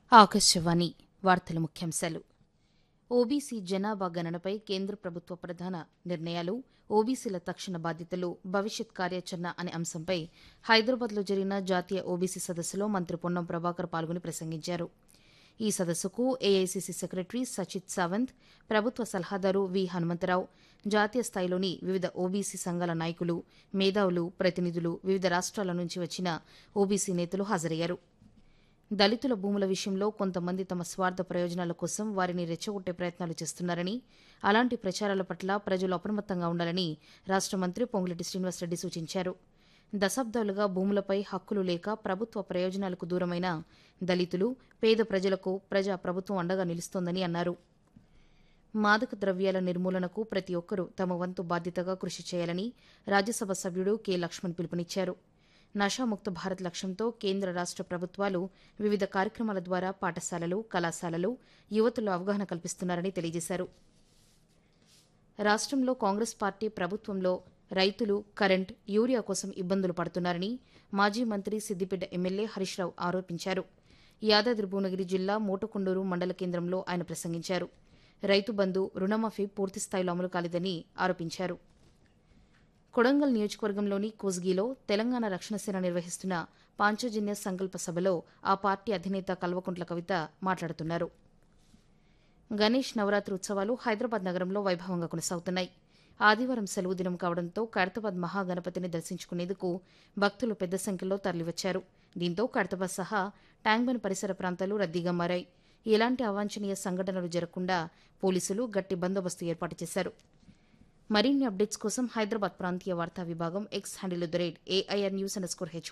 ఆకాశవాణి వార్తల ముఖ్యాంశాలు ఓబీసీ జనాభా గణనపై కేంద్ర ప్రభుత్వ ప్రధాన నిర్ణయాలు ఓబీసీల తక్షణ బాధ్యతలు భవిష్యత్ కార్యాచరణ అనే అంశంపై హైదరాబాద్లో జరిగిన జాతీయ ఓబీసీ సదస్సులో మంత్రి పొన్నం ప్రభాకర్ పాల్గొని ప్రసంగించారు ఈ సదస్సుకు ఏఐసీసీ సెక్రటరీ సచిత్ సావంత్ ప్రభుత్వ సలహాదారు వి హనుమంతరావు జాతీయ స్థాయిలోని వివిధ ఓబీసీ సంఘాల నాయకులు మేధావులు ప్రతినిధులు వివిధ రాష్ట్రాల నుంచి వచ్చిన ఓబీసీ నేతలు హాజరయ్యారు దళితుల భూముల విషయంలో కొంతమంది తమ స్వార్థ ప్రయోజనాల కోసం వారిని రెచ్చగొట్టే ప్రయత్నాలు చేస్తున్నారని అలాంటి ప్రచారాల పట్ల ప్రజలు అప్రమత్తంగా ఉండాలని రాష్ట మంత్రి పొంగులేటి శ్రీనివాసరెడ్డి సూచించారు దశాబ్దాలుగా భూములపై హక్కులు లేక ప్రభుత్వ ప్రయోజనాలకు దూరమైన దళితులు పేద ప్రజలకు ప్రజా ప్రభుత్వం అండగా నిలుస్తోందని అన్నారు మాదక ద్రవ్యాల నిర్మూలనకు ప్రతి ఒక్కరూ తమ వంతు బాధ్యతగా కృషి చేయాలని రాజ్యసభ సభ్యుడు కె లక్ష్మణ్ పిలుపునిచ్చారు నషాముక్త భారత్ లక్ష్యంతో కేంద్ర రాష్ట ప్రభుత్వాలు వివిధ కార్యక్రమాల ద్వారా పాఠశాలలు కళాశాలలు యువతలో అవగాహన కల్పిస్తున్నారని తెలియజేశారు రాష్ట్రంలో కాంగ్రెస్ పార్టీ ప్రభుత్వంలో రైతులు కరెంట్ యూరియా కోసం ఇబ్బందులు పడుతున్నారని మాజీ మంత్రి సిద్దిపేట ఎమ్మెల్యే హరీష్ రావు ఆరోపించారు యాదాద్రి భువనగిరి జిల్లా మోటకొండూరు మండల కేంద్రంలో ఆయన ప్రసంగించారు రైతు బంధు రుణమాఫీ పూర్తిస్థాయిలో అమలు కాలేదని ఆరోపించారు కొడంగల్ నియోజకవర్గంలోని కోస్గిలో తెలంగాణ రక్షణ సేన నిర్వహిస్తున్న పాంచజన్య సంకల్ప సభలో ఆ పార్టీ అధినేత కల్వకుంట్ల కవిత మాట్లాడుతున్నారు గణేష్ నవరాత్రి ఉత్సవాలు హైదరాబాద్ నగరంలో వైభవంగా కొనసాగుతున్నాయి ఆదివారం సెలవు దినం కావడంతో ఖైరతాబాద్ మహాగణపతిని దర్శించుకునేందుకు భక్తులు పెద్ద సంఖ్యలో తరలివచ్చారు దీంతో ఖైరతాబాద్ సహా ట్యాంక్బన్ పరిసర ప్రాంతాలు రద్దీగా మారాయి ఎలాంటి అవాంఛనీయ సంఘటనలు జరగకుండా పోలీసులు గట్టి బందోబస్తు ఏర్పాటు చేశారు మరిన్ని అప్డేట్స్ కోసం హైదరాబాద్ ప్రాంతీయ వార్తా విభాగం X handle the rate AIR news underscore H